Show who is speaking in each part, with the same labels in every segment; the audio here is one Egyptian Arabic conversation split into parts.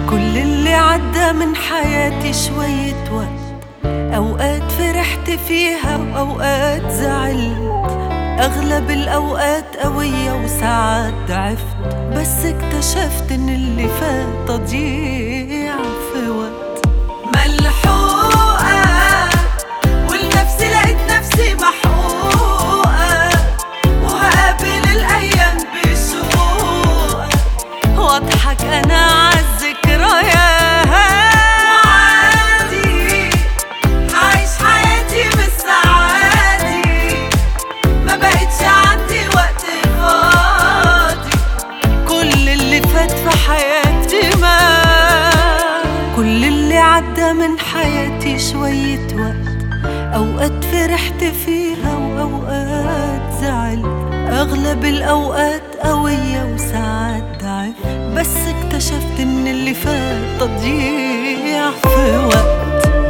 Speaker 1: كل اللي عدى من حياتي شوية وقت أوقات فرحت فيها وأوقات زعلت أغلب الأوقات قوية وساعات ضعفت بس اكتشفت إن اللي فات تضييع في وقت ملحوقة والنفسي لقيت نفسي محقوقة وهقابل الأيام بشوق واضحك أنا عالذكريات وعادي عايش حياتي بالسعادي ما بقتش عندي وقت فاضي كل اللي فات في حياتي ما كل اللي عدى من حياتي شوية وقت أوقات فرحت فيها وأوقات زعلت أغلب الأوقات قوية وساعات ضعف بس اكتشفت إن اللي فات تضييع في وقت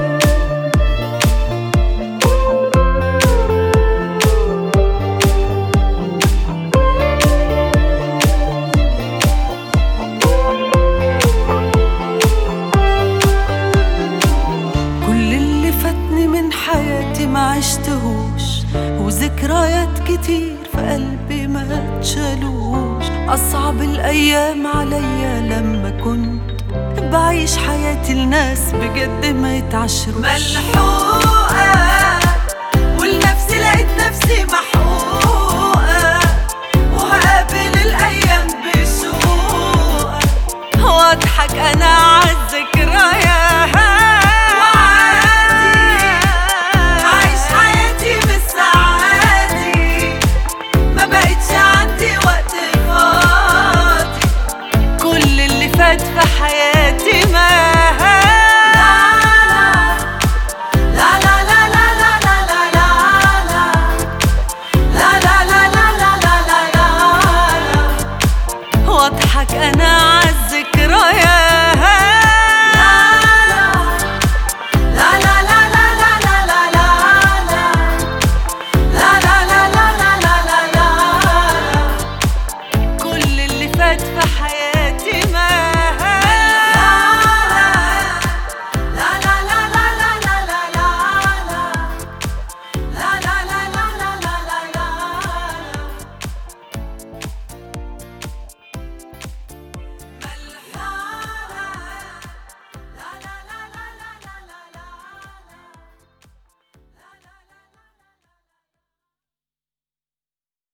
Speaker 1: كل اللي فاتني من حياتي ما عشتهوش وذكريات كتير في قلبي ما تشالوش أصعب الأيام عليا لما كنت بعيش حياتي الناس بجد ما يتعشروش ملحوقة والنفسي لقيت نفسي محقوقة وهقابل الأيام بشوق واضحك أنا عالذكريات وعادي عايش حياتي بالسعادي ما بقتش عندي وقت فاضي كل اللي فات في حياتي ما